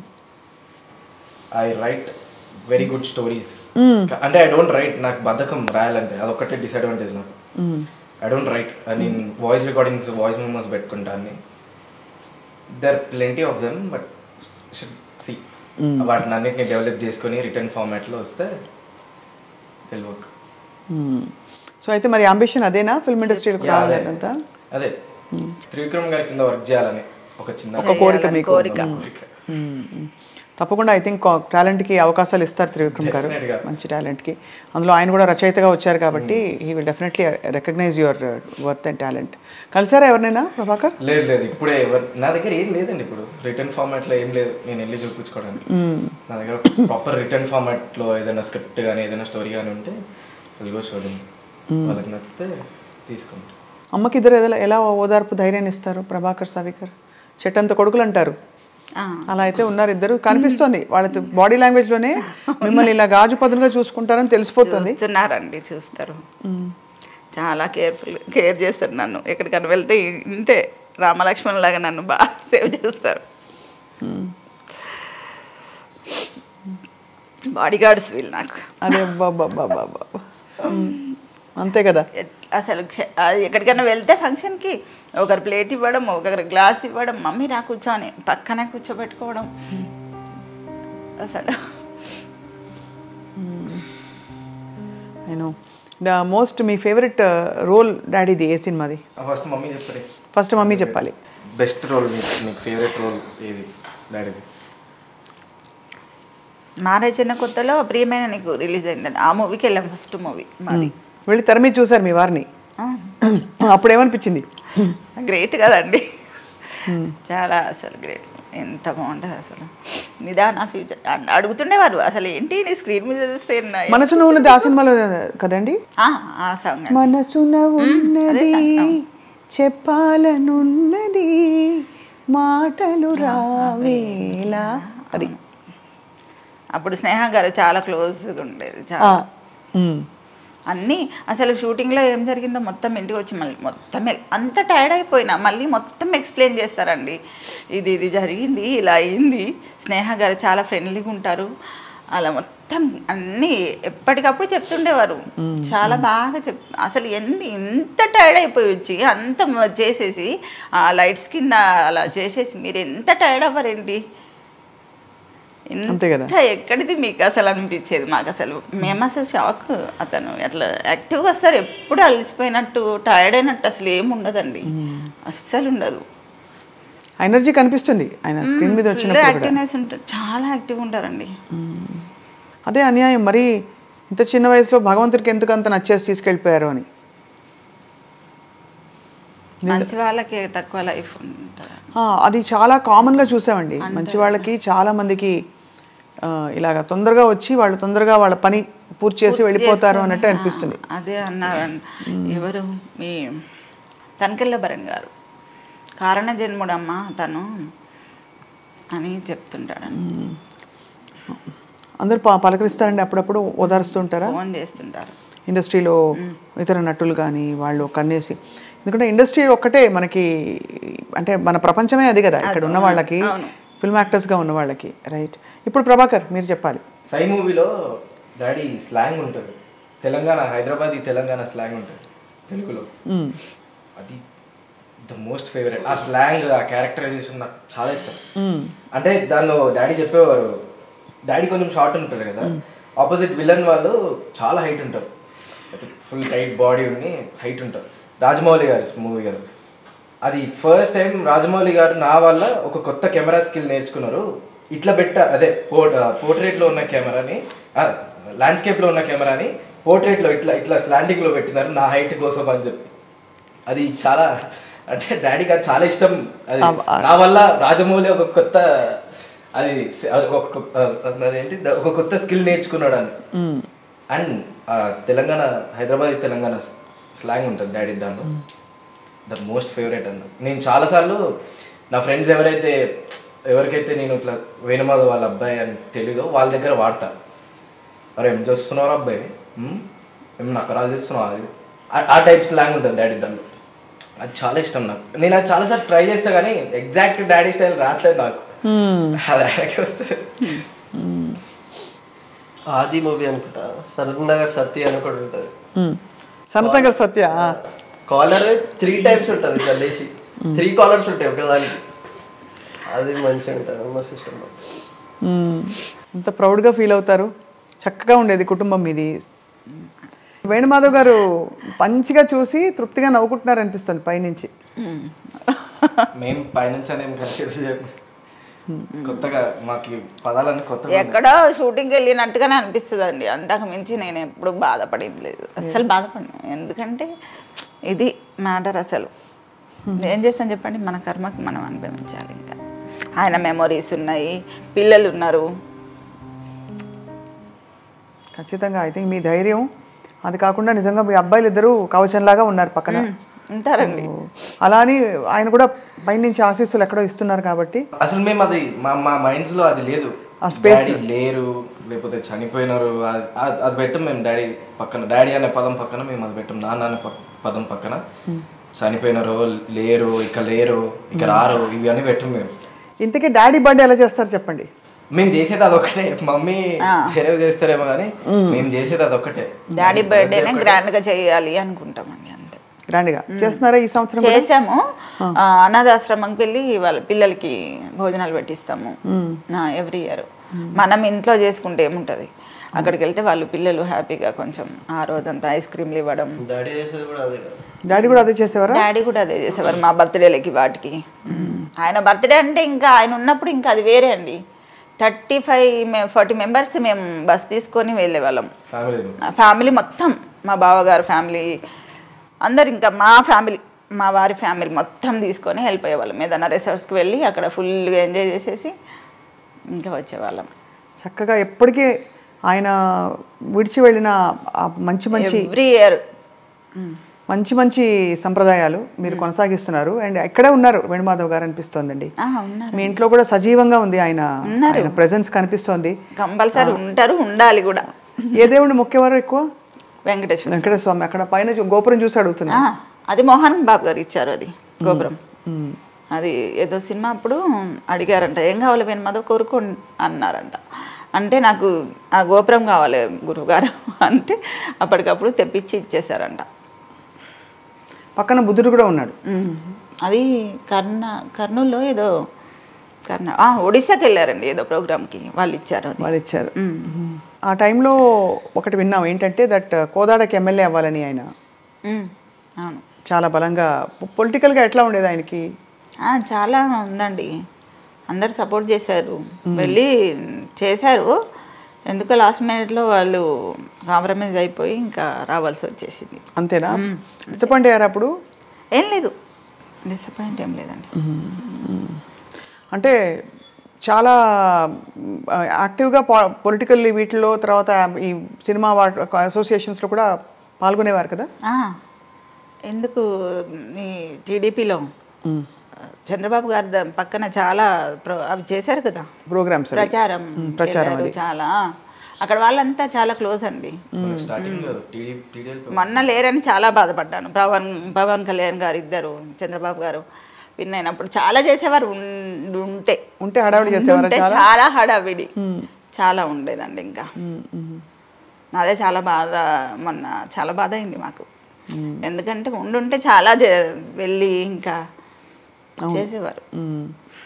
I write very good stories అంటే ఐ డోంట్ రైట్ నాకు బద్ధకం రాయాలంటే అదొక్కటే డిసడ్వాంటేజ్ నాకు ఐ డోంట్ రైట్ నేను వాయిస్ రికార్డింగ్స్ వాయిస్ మెమోస్ పెట్టుకుంటాను there plenty of them but should see వాటిని అన్నిటిని డెవలప్ చేసుకొని రిటర్న్ ఫార్మాట్లో వస్తే విల్ వర్క్ సో అయితే మరి అంబిషన్ అదేనా ఫిల్మ్ ఇండస్ట్రీకి రావాలంతా అదే త్రివిక్రమ్ గారి కింద వర్క్ చేయాలని ఒక చిన్న ఒక కోరిక మీకు కోరిక మ్మ్. తప్పకుండా ఐ థింక్ టాలెంట్కి అవకాశాలు ఇస్తారు త్రివిక్రమ్ గారు Definitely గా. మంచి టాలెంట్కి అందులో ఆయన కూడా రచయితగా వచ్చారు కాబట్టి he will definitely recognise your worth and talent కలిసారా ఎవరినైనా ప్రభాకర్ లేదు లేదు ఇప్పుడే ఎవరు నా దగ్గర ఏం లేదండి ఇప్పుడు రిటర్న్ ఫార్మాట్ లో ఏం లేదు నేను వెళ్ళి చూపించుకోవడానికి నా దగ్గర ప్రాపర్ రిటర్న్ ఫార్మాట్ లో ఏదైనా స్క్రిప్ట్ కానీ ఏదైనా స్టోరీ కానీ ఉంటే వెళ్ళిగో చూడండి వాళ్ళకి నచ్చితే తీసుకోండి అమ్మకి ఇద్దరు ఎలా ఎలా ఓదార్పు ధైర్యాన్ని ఇస్తారు ప్రభాకర్ సావికర్ చెట్టంత కొడుకులు అంటారు ఆ, అలా అయితే ఉన్నారు ఇద్దరు కనిపిస్తోంది వాళ్ళ బాడీ లాంగ్వేజ్ లోనే మిమ్మల్ని ఇలా గాజు పదునుగా చూసుకుంటారని తెలిసిపోతుంది చూస్తున్నారండి చూస్తారు చాలా కేర్ఫుల్ కేర్ చేస్తారు నన్ను ఎక్కడికైనా వెళ్తే ఇంతే రామలక్ష్మణ్ లాగా నన్ను బాగా సేవ్ చేస్తారు బాడీ గార్డ్స్ వీళ్ళు నాకు అదే బాబా బాబా బాబా అంతే కదా ఎట్- అసలు క్ష- అది ఎక్కడికైనా వెళ్తే ఫంక్షన్కి ఒకరు ప్లేట్ ఇవ్వడం ఒకరు గ్లాస్ ఇవ్వడం మమ్మీ రా కూర్చొని పక్కనే కూర్చోబెట్టుకోవడం అసలు నేను ద మోస్ట్ మీ ఫేవరెట్ రోల్ డాడీది ఏ సినిమాది ఫస్ట్ మమ్మీ చెప్పండి ఫస్ట్ మమ్మీ చెప్పాలి బెస్ట్ రోల్ మీకు ఫేవరెట్ రోల్ ఏది డాడీది మ్యారేజ్ అయిన కొత్తలో ప్రియమైన నీకు రిలీజ్ అయిందండి ఆ మూవీకి వెళ్ళాం ఫస్ట్ మూవీ మాది వెళ్ళి తెర మీద చూసారు మీ వారిని అప్పుడు ఏమనిపించింది గ్రేట్ కదండి చాలా అసలు గ్రేట్ ఎంత బాగుంటుంది అసలు నిదాన ఫ్యూచర్ అడుగుతుండేవారు అసలు ఏంటి నీ స్క్రీన్ మీద చూస్తే నా- మనసున ఉన్నది ఆ సినిమాలో కదండి ఆ, ఆ సాంగ్ మనసున ఉన్నది song. చెప్పాలనున్నది మాటలు రావేలా అది అప్పుడు స్నేహ గారు చాలా క్లోజ్గా ఉండేది చాలా ఆ, ఉమ్. అన్నీ అసలు షూటింగ్లో ఏం జరిగిందో మొత్తం ఇంటికి వచ్చి మళ్ళీ మొత్తం ఎ- అంత టైర్డ్ అయిపోయినా మళ్ళీ మొత్తం ఎక్స్ప్లెయిన్ చేస్తారండి ఇది ఇది జరిగింది ఇలా అయింది స్నేహ గారు చాలా ఫ్రెండ్లీగా ఉంటారు అలా మొత్తం అన్నీ ఎప్పటికప్పుడు చెప్తుండేవారు చాలా బాగా చెప్ అసలు ఎన్ని ఇంత టైర్డ్ అయిపోయి వచ్చి అంత మ- చేసేసి ఆ లైట్స్ కింద అలా చేసేసి మీరు ఎంత టైర్డ్ అవ్వరండి అంతే కదా. ఎంత ఎక్కడిది మీకు అసలు అనిపించేది మాకు అసలు మేము అసలు షాక్ అతను అట్లా యాక్టివ్గా వస్తారు ఎప్పుడు అలసిపోయినట్టు టైర్డ్ అయినట్టు అసలు ఏమి ఉండదండి అస్సలు ఉండదు ఎనర్జీ కనిపిస్తుంది ఆయన స్క్రీన్ మీద ఫుల్ వచ్చినప్పుడు కూడా యాక్టివ్నెస్ ఉంటుంది చాలా యాక్టివ్ ఉంటారండి అదే అన్యాయం మరి ఇంత చిన్న వయసులో భగవంతుడికి ఎందుకు అంత నచ్చేసి తీసుకెళ్ళిపోయారు అని మంచి వాళ్ళకి తక్కువ లైఫ్ ఉంటుంది ఆ, అది చాలా కామన్గా చూసామండి మంచి వాళ్ళకి చాలా మందికి ఆ, ఇలాగ తొందరగా వచ్చి వాళ్ళు తొందరగా వాళ్ళ పని పూర్తి చేసి వెళ్ళిపోతారు అన్నట్టు అనిపిస్తుంది అదే అన్నారండి ఎవరు మీ తనకెళ్ళ భరణ్ గారు కారణ జన్ముడమ్మ తను అని చెప్తుంటాడండి అందరూ ప- పలకరిస్తారండి అప్పుడప్పుడు ఓదారుస్తూ ఉంటారా ఫోన్ చేస్తుంటారు ఇండస్ట్రీలో ఇతర నటులు కానీ వాళ్ళు కన్నేసి ఎందుకంటే ఇండస్ట్రీ ఒక్కటే మనకి అంటే మన ప్రపంచమే అది కదా ఇక్కడ ఉన్న వాళ్ళకి ఫిల్మ్ యాక్టర్స్గా ఉన్న వాళ్ళకి రైట్ ఇప్పుడు ప్రభాకర్ మీరు చెప్పాలి సై మూవీలో డాడీ స్లాంగ్ ఉంటుంది తెలంగాణ హైదరాబాద్ తెలంగాణ స్లాంగ్ ఉంటుంది తెలుగులో మ్మ్. అది ద మోస్ట్ ఫేవరెట్ ఆ స్లాంగ్ ఆ క్యారెక్టరైజేషన్ నాకు చాలా ఇష్టం మ్మ్. అంటే దానిలో డాడీ చెప్పేవారు డాడీ కొంచెం షార్ట్ ఉంటారు కదా ఆపోజిట్ విలన్ వాళ్ళు చాలా హైట్ ఉంటారు ఫుల్ టైట్ బాడీ ఉండి హైట్ ఉంటారు రాజమౌళి గారి మూవీ కదా అది ఫస్ట్ టైం రాజమౌళి గారు నా వల్ల ఒక కొత్త కెమెరా స్కిల్ నేర్చుకున్నారు ఇట్లా పెట్ట అదే పో పోర్ట్రేట్లో ఉన్న కెమెరాని ల్యాండ్స్కేప్లో ఉన్న కెమెరాని పోర్ట్రేట్లో ఇట్లా ఇట్లా స్లాండింగ్లో పెట్టినారు నా హైట్ కోసం అని చెప్పి అది చాలా అంటే డాడీకి అది చాలా ఇష్టం అది నా వల్ల రాజమౌళి ఒక కొత్త అది స- అది ఒక కొ- ఆ, అదేంటి ద- ఒక కొత్త స్కిల్ నేర్చుకున్నాడు అని మ్మ్. అండ్ తెలంగాణ హైదరాబాద్ తెలంగాణ స్లాంగ్ ఉంటుంది డాడీ దాంట్లో ద మోస్ట్ ఫేవరెట్ అన్న నేను చాలాసార్లు నా ఫ్రెండ్స్ ఎవరైతే ఎవరికైతే నేను ఇట్లా వేణుమాధవ్ వాళ్ళ అబ్బాయి అని తెలీదో వాళ్ళ దగ్గర వాడతా అరే ఏం చేస్తున్నావు అబ్బాయి ఉమ్? ఏం నకరాలు చేస్తున్నావు అది ఆ- ఆ టైప్ స్లాంగ్ ఉంటుంది డాడీ దాంట్లో అది చాలా ఇష్టం నాకు నేను అది చాలాసార్లు ట్రై చేస్తా కానీ ఎగ్జాక్ట్ డాడీ స్టైల్ రావట్లేదు నాకు అది ఆయనకి వస్తే ఆది మూవీ అనుకుంటా సరత్ నగర్ సత్య అని కూడా ఉంటుంది మ్మ్. సనత్ సత్య ఆ. కాలర్ త్రీ టైప్స్ ఉంటుంది ఇట్లా లేచి త్రీ కాలర్స్ ఉంటాయి ఒకదానికి అది మంచిగా ఉంటుంది మస్తు ఇష్టం నాకు. మ్మ్. ఎంత ప్రౌడ్గా ఫీల్ అవుతారు చక్కగా ఉండేది కుటుంబం మీది వేణుమాధవ్ గారు మంచిగా చూసి తృప్తిగా నవ్వుకుంటున్నారు అనిపిస్తుంది పైనుంచి మేము పైనుంచి అనేమి కన్ఫ్యూజ్ కొత్తగా మాకు పదాలన్నీ కొత్తగా ఎక్కడో షూటింగ్కి వెళ్ళినట్టుగానే అనిపిస్తుంది అండి అంతకు మించి నేను ఎప్పుడు బాధపడింది లేదు అసలు బాధపడినా ఎందుకంటే ఇది మ్యాటర్ అసలు ఏం చేస్తాను చెప్పండి మన కర్మకి మనం అనుభవించాలి ఇంకా ఆయన మెమొరీస్ ఉన్నాయి పిల్లలు ఉన్నారు ఖచ్చితంగా ఐ థింక్ మీ ధైర్యం అది కాకుండా నిజంగా మీ అబ్బాయిలు ఇద్దరు కవచంలాగా ఉన్నారు పక్కన ఉంటారండి అలా అని ఆయన కూడా పైనుంచి ఆశీస్సులు ఎక్కడో ఇస్తున్నారు కాబట్టి అసలు మేము అది మా మా మైండ్స్ లో అది లేదు ఆ space. డాడీ లేరు లేకపోతే చనిపోయినారు అది- అది- అది పెట్టం మేము డాడీ పక్కన డాడీ అనే పదం పక్కన మేము అది పెట్టం నాన్న అనే ప- పదం పక్కన చనిపోయినారు లేరు ఇక లేరు ఇక రారు ఇవి అని పెట్టం మేము ఇంతకీ డాడీ బర్త్డే ఎలా చేస్తారు చెప్పండి మేము చేసేది అదొకటే మమ్మీ వేరే చేస్తారేమో కానీ మేము చేసేది అదొకటే డాడీ బర్త్డేనే గ్రాండ్గా చేయాలి అనుకుంటామండి అంతే గ్రాండ్గా చేస్తున్నారా ఈ సంవత్సరం కూడా? చేసాము ఆ, అనాథాశ్రమంకి వెళ్ళి వాళ్ళ పిల్లలకి భోజనాలు పెట్టిస్తాము ఎవ్రీ ఇయర్ మనం ఇంట్లో చేసుకుంటే ఏముంటుంది అక్కడికి వెళ్తే వాళ్ళు పిల్లలు హ్యాపీగా కొంచెం ఆ రోజంతా ఐస్ క్రీమ్లు ఇవ్వడం డాడీ చేసేది కూడా అదే కదా డాడీ కూడా అదే చేసేవారా డాడీ కూడా అదే చేసేవారు మా బర్త్డేలకి వాటికి ఆయన బర్త్డే అంటే ఇంకా ఆయన ఉన్నప్పుడు ఇంకా అది వేరే అండి థర్టీ ఫైవ్ మేము ఫార్టీ మెంబర్స్ మేము బస్ తీసుకొని వెళ్ళే వాళ్ళం ఫ్యామిలీ నా ఫ్యామిలీ మొత్తం మా బావగారు ఫ్యామిలీ అందరు ఇంకా మా ఫ్యామిలీ మా వారి ఫ్యామిలీ మొత్తం తీసుకొని వెళ్ళిపోయేవాళ్ళం ఏదైనా రిసార్ట్స్కి వెళ్ళి అక్కడ ఫుల్గా ఎంజాయ్ చేసేసి ఇంకా వచ్చేవాళ్ళం చక్కగా ఎప్పటికీ ఆయన విడిచి వెళ్ళిన ఆ మంచి మంచి ఎవ్రీ ఇయర్ మంచి మంచి సంప్రదాయాలు మీరు కొనసాగిస్తున్నారు అండ్ ఇక్కడే ఉన్నారు వేణుమాధవ్ గారు అనిపిస్తోందండి ఉన్నారు మీ ఇంట్లో కూడా సజీవంగా ఉంది ఆయన ఆయన ప్రెజెన్స్ కనిపిస్తోంది కంపల్సరీ ఉంటారు ఉండాలి కూడా ఏ దేవుడిని మొక్కేవారు ఎక్కువ వెంకటేశ్వర వెంకటేశ్వర స్వామి అక్కడ పైన చూ- గోపురం చూసి అడుగుతున్నా ఆ, అది మోహన్ బాబు గారు ఇచ్చారు అది గోపురం అది ఏదో సినిమా అప్పుడు అడిగారంట ఏం కావాలి వెనుమదో కోరుకో అన్నారంట అంటే నాకు ఆ గోపురం కావాలి గురువుగారు అంటే అప్పటికప్పుడు తెప్పించి ఇచ్చేసారంట పక్కన బుద్ధుడు కూడా ఉన్నాడు ఉమ్. అది కర్ణ కర్నూలులో ఏదో కర్ణ ఆ, ఒడిశాకి వెళ్ళారండి ఏదో ప్రోగ్రామ్కి వాళ్ళు ఇచ్చారు అది వాళ్ళు ఇచ్చారు ఉమ్. ఆ టైంలో ఒకటి విన్నాం ఏంటంటే దట్ కోదాడకి ఎమ్మెల్యే అవ్వాలని ఆయన ఉమ్. అవును చాలా బలంగా పొలిటికల్గా ఎట్లా ఉండేది ఆయనకి ఆ, చాలా ఉందండి అందరు సపోర్ట్ చేశారు వెళ్ళి చేశారు ఎందుకో లాస్ట్ మినిట్లో వాళ్ళు కాంప్రమైజ్ అయిపోయి ఇంకా రావాల్సి వచ్చేసింది అంతేనా డిసప్పాయింట్ అయ్యారు అప్పుడు ఏం లేదు డిసప్పాయింట్ ఏం లేదండి అంటే చాలా యాక్టివ్గా పొలిటికల్ వీటిలో తర్వాత ఈ సినిమా అసోసియేషన్స్లో కూడా పాల్గొనేవారు కదా ఆ, ఎందుకు ఈ టీడీపీలో చంద్రబాబు గారి ద- పక్కన చాలా ప్ర- అవి చేశారు కదా ప్రోగ్రామ్స్ ప్రచారం ప్రచారం చేశారు అది చాలా అక్కడ వాళ్ళంతా చాలా క్లోజ్ అండి స్టార్టింగ్ టీడీఎల్ మొన్న లేరని చాలా బాధపడ్డాను పవన్ పవన్ కళ్యాణ్ గారు ఇద్దరు చంద్రబాబు గారు విన్ అయినప్పుడు చాలా చేసేవారు ఉన్- ఉంటే ఉంటే హడావిడి చేసేవారా ఉంటే చాలా? చాలా హడావిడి చాలా ఉండేదండి ఇంకా అదే చాలా బాధ మొన్న చాలా బాధ అయింది మాకు ఎందుకంటే ఉండుంటే చాలా జే- వెళ్ళి ఇంకా చేసేవారు మ్మ్.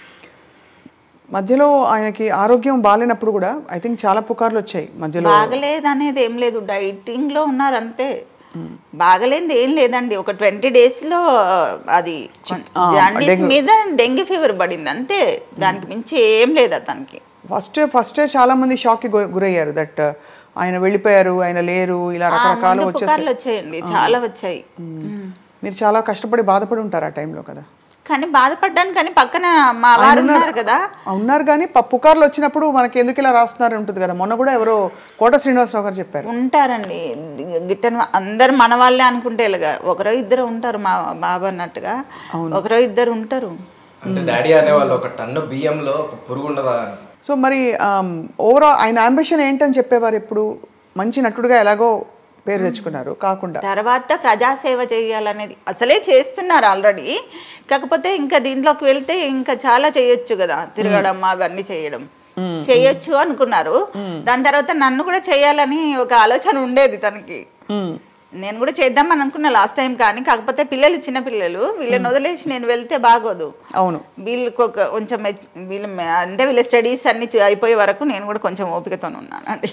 మధ్యలో ఆయనకి ఆరోగ్యం బాగాలేనప్పుడు కూడా ఐ థింక్ చాలా పుకార్లు వచ్చాయి మధ్యలో బాగలేదు అనేది ఏం లేదు డైటింగ్ లో ఉన్నారు అంతే బాగలేనిది ఏం లేదండి ఒక ట్వంటీ డేస్ లో అది జాండీస్ మీద డెంగ్యూ ఫీవర్ పడింది అంతే దానికి మించి ఏం లేదు అతనికి ఫస్ట్ ఫస్టే చాలా మంది షాక్కి గు- గురయ్యారు దట్ ఆయన వెళ్ళిపోయారు ఆయన లేరు ఇలా ఆ, రకరకాలు ముందు వచ్చేసి పుకార్లు వచ్చాయండి చాలా వచ్చాయి మీరు చాలా కష్టపడి బాధపడి ఉంటారు ఆ టైంలో కదా కానీ బాధపడ్డాను కానీ పక్కన మా వారు ఉన్నారు కదా ఆ, ఉన్నారు కానీ ప- పుకార్లు వచ్చినప్పుడు మనకి ఎందుకు ఇలా రాస్తున్నారు ఉంటుంది కదా మొన్న కూడా ఎవరో కోట శ్రీనివాసరావు గారు చెప్పారు ఉంటారండి గిట్టని అందరు మన వాళ్ళే అనుకుంటే ఇలాగా ఒకరో ఇద్దరు ఉంటారు మా బాబు అన్నట్టుగా ఒకరో ఇద్దరు ఉంటారు అంటే డాడీ అనేవాళ్ళు ఒక టన్ను బియ్యంలో ఒక పురుగు ఉండదా అని సో మరి ఓవరాల్ ఆయన అంబిషన్ ఏంటని చెప్పేవారు ఇప్పుడు మంచి నటుడుగా ఎలాగో పేరు తెచ్చుకున్నారు కాకుండా తర్వాత ప్రజాసేవ చేయాలనేది అసలే చేస్తున్నారు ఆల్రెడీ కాకపోతే ఇంకా దీంట్లోకి వెళ్తే ఇంకా చాలా చేయొచ్చు కదా తిరగడం అవన్నీ చేయడం చేయొచ్చు అనుకున్నారు దాని తర్వాత నన్ను కూడా చేయాలని ఒక ఆలోచన ఉండేది తనకి మ్మ్. నేను కూడా చేద్దామని అనుకున్నా లాస్ట్ టైం కానీ కాకపోతే పిల్లలు చిన్న పిల్లలు వీళ్ళని వదిలేసి నేను వెళ్తే బాగోదు అవును వీళ్ళకి ఒక కొంచెం మెచ్- వీళ్ళ మె- అంటే వీళ్ళ స్టడీస్ అన్ని చూ- అయిపోయే వరకు నేను కూడా కొంచెం ఓపికతో ఉన్నానండి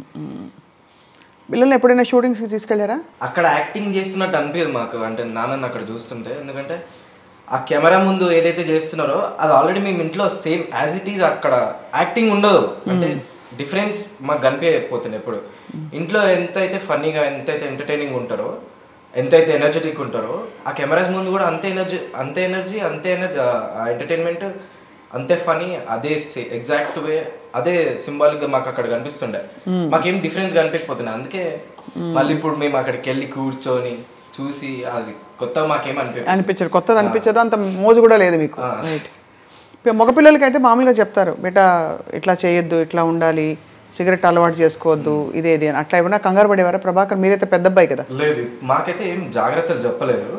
పిల్లల్ని ఎప్పుడైనా షూటింగ్స్కి తీసుకెళ్ళారా అక్కడ యాక్టింగ్ చేస్తున్నట్టు అనిపించదు మాకు అంటే నాన్నని అక్కడ చూస్తుంటే ఎందుకంటే ఆ కెమెరా ముందు ఏదైతే చేస్తున్నారో అది ఆల్రెడీ మేము ఇంట్లో సేమ్ యాజ్ ఇట్ ఈజ్ అక్కడ యాక్టింగ్ ఉండదు అంటే డిఫరెన్స్ మాకు కనిపించకపోతుంది ఎప్పుడు ఇంట్లో ఎంత అయితే ఫన్నీగా ఎంత అయితే ఎంటర్టైనింగ్ ఉంటారో ఎంత అయితే ఎనర్జెటిక్ ఉంటారో ఆ కెమెరాస్ ముందు కూడా అంతే ఎనర్జీ అంతే ఎనర్జీ అంతే ఎనర్జీ ఎంటర్టైన్మెంట్ అంతే ఫనీ అదే ఎగ్జాక్ట్ వే అదే సింబాలిక్ గా మాకు అక్కడ కనిపిస్తుండే మాకేం డిఫరెన్స్ కనిపించకపోతుంది అందుకే మళ్ళీ ఇప్పుడు మేము అక్కడికి వెళ్ళి కూర్చొని చూసి అది కొత్త మాకేం అనిపించదు అనిపించదు కొత్తది అనిపించదు అంత మోజు కూడా లేదు మీకు ఆ. రైట్ మగపిల్లలకి అయితే మామూలుగా చెప్తారు బేటా ఇట్లా చేయొద్దు ఇట్లా ఉండాలి సిగరెట్ అలవాటు చేసుకోవద్దు ఇదేది అని అట్లా ఏమైనా కంగారు పడేవారా ప్రభాకర్ మీరైతే పెద్ద అబ్బాయి కదా లేదు మాకైతే ఏం జాగ్రత్తలు చెప్పలేదు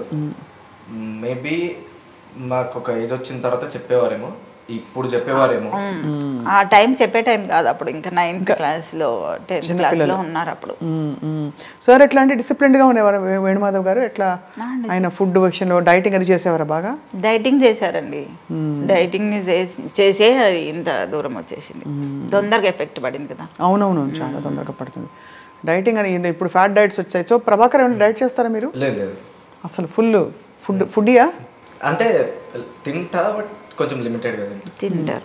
మేబీ మాకు ఒక ఏజ్ వచ్చిన తర్వాత చెప్పేవారేమో ఇప్పుడు చెప్పేవారేమో ఆ టైం చెప్పే టైం కాదు అప్పుడు ఇంకా నైన్త్ క్లాస్ లో టెన్త్ క్లాస్ లో ఉన్నారు అప్పుడు మ్మ్, మ్మ్. సార్ ఎట్లా అంటే డిసిప్లిన్డ్గా ఉండేవారు వే- వేణుమాధవ్ గారు ఎట్లా ఆయన ఫుడ్ విషయంలో డైటింగ్ అది చేసేవారా బాగా డైటింగ్ చేశారండి డైటింగ్ చేసే అది ఇంత దూరం వచ్చేసింది తొందరగా ఎఫెక్ట్ పడింది కదా అవునవును చాలా తొందరగా పడుతుంది డైటింగ్ అని ఇది ఇప్పుడు ఫ్యాట్ డైట్స్ వచ్చాయి సో ప్రభాకర్ ఏమైనా డైట్ చేస్తారా మీరు లేదు లేదు అసలు ఫుల్ ఫుడ్ ఫుడ్డియా అంటే తింటా బట్ కొంచెం లిమిటెడ్ కదండి తింటారు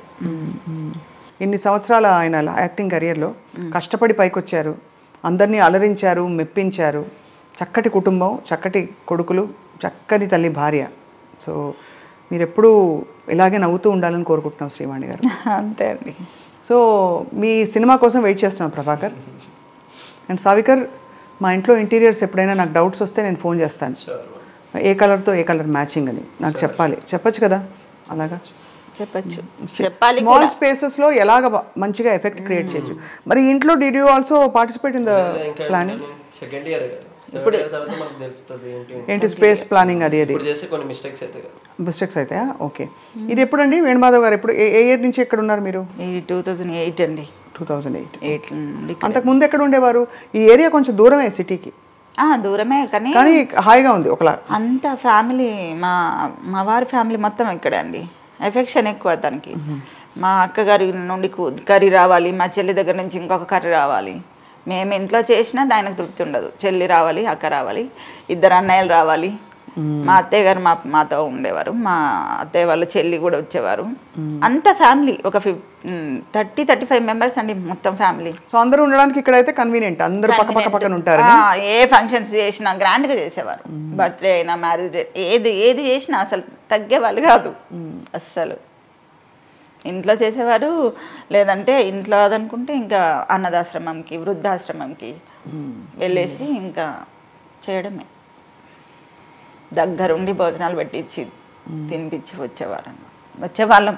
ఇన్ని సంవత్సరాల ఆయన యాక్టింగ్ కెరియర్లో కష్టపడి పైకొచ్చారు అందరినీ అలరించారు మెప్పించారు చక్కటి కుటుంబం చక్కటి కొడుకులు చక్కని తల్లి భార్య సో మీరు ఎప్పుడూ ఇలాగే నవ్వుతూ ఉండాలని కోరుకుంటున్నాం శ్రీవాణి గారు అంతే అండి సో మీ సినిమా కోసం వెయిట్ చేస్తున్నాం ప్రభాకర్ అండ్ సావికర్ మా ఇంట్లో ఇంటీరియర్స్ ఎప్పుడైనా నాకు డౌట్స్ వస్తే నేను ఫోన్ చేస్తాను ఏ కలర్తో ఏ కలర్ మ్యాచింగ్ అని నాకు చెప్పాలి చెప్పొచ్చు కదా అలాగా చెప్పచ్చు చెప్పాలి స్మాల్ స్పేసెస్ లో ఎలాగ బ- మంచిగా ఎఫెక్ట్ క్రియేట్ చేయొచ్చు మరి ఇంట్లో did you also participate in the ఇంకా ప్లానింగ్ సెకండ్ ఇయర్ ఇప్పుడు తర్వాత మనకు తెలుస్తుంది ఏంటి ఏంటి స్పేస్ ప్లానింగ్ అది అది ఇప్పుడు చేస్తే కొన్ని మిస్టేక్స్ అవుతాయి కదా మిస్టేక్స్ అయితే ఓకే ఇది ఎప్పుడండి వేణుమాధవ్ గారు ఎప్పుడు ఏ ఇయర్ నుంచి ఎక్కడ ఉన్నారు మీరు ఈ టూ థౌజండ్ ఎయిట్ అండి టూ థౌజండ్ ఎయిట్ ఎయిట్ నుండి అంతకు ముందు ఎక్కడ ఉండేవారు ఈ ఏరియా కొంచెం దూరమే సిటీకి ఆ, దూరమే కానీ కానీ హాయిగా ఉంది ఒకలా అంత ఫ్యామిలీ మా మా వారి ఫ్యామిలీ మొత్తం ఇక్కడే అండి ఎఫెక్షన్ ఎక్కువ తనకి మా అక్కగారి నుండి కు- కర్రీ రావాలి మా చెల్లి దగ్గర నుంచి ఇంకొక కర్రీ రావాలి మేము ఇంట్లో చేసినా దానికి తృప్తి ఉండదు చెల్లి రావాలి అక్క రావాలి ఇద్దరు అన్నయ్యలు రావాలి మా అత్తయ్య గారు మా మాతో ఉండేవారు మా అత్తయ్య వాళ్ళ చెల్లి కూడా వచ్చేవారు అంత ఫ్యామిలీ ఒక ఫిఫ్ థర్టీ థర్టీ ఫైవ్ మెంబర్స్ అండి మొత్తం ఫ్యామిలీ సో అందరూ ఉండడానికి ఇక్కడైతే కన్వీనియంట్ అందరూ పక్క పక్క పక్కన ఉంటారు ఆ, ఏ ఫంక్షన్స్ చేసినా గ్రాండ్ గా చేసేవారు బర్త్డే అయినా మ్యారేజ్ డే ఏది ఏది చేసినా అసలు తగ్గే వాళ్ళు కాదు అస్సలు ఇంట్లో చేసేవారు లేదంటే ఇంట్లో అదనుకుంటే ఇంకా అన్నదాశ్రమంకి వృద్ధాశ్రమంకి వెళ్ళేసి ఇంకా చేయడమే దగ్గరుండి భోజనాలు పెట్టించి తినిపించి వచ్చేవారు వచ్చేవాళ్ళం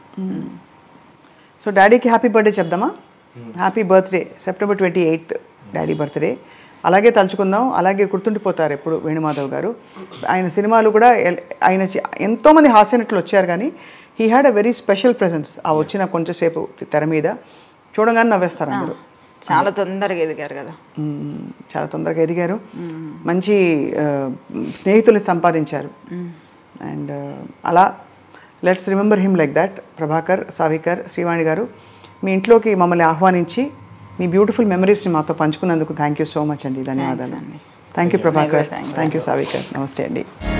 సో డాడీకి హ్యాపీ బర్త్డే చెప్దామా happy birthday September twenty eighth daddy birthday అలాగే తలుచుకుందాం అలాగే గుర్తుండిపోతారు ఎప్పుడు వేణుమాధవ్ గారు ఆయన సినిమాలు కూడా ఎల్- ఆయన చి- ఎంతోమంది హాస్యనటులు వచ్చారు కానీ he had a very special presence ఆ వచ్చిన కొంచెంసేపు తెర మీద చూడగానే నవ్వేస్తారు అందరూ చాలా తొందరగా ఎదిగారు కదా మ్మ్. చాలా తొందరగా ఎదిగారు మంచి ఆ, స్నేహితుల్ని సంపాదించారు అండ్ అలా let's remember him like that Prabhakar Savikar Srivani గారు మీ ఇంట్లోకి మమ్మల్ని ఆహ్వానించి మీ బ్యూటిఫుల్ మెమరీస్ని మాతో పంచుకున్నందుకు థ్యాంక్ యూ సో మచ్ అండి ధన్యవాదాలు thank you Prabhakar thank you Savikar నమస్తే అండి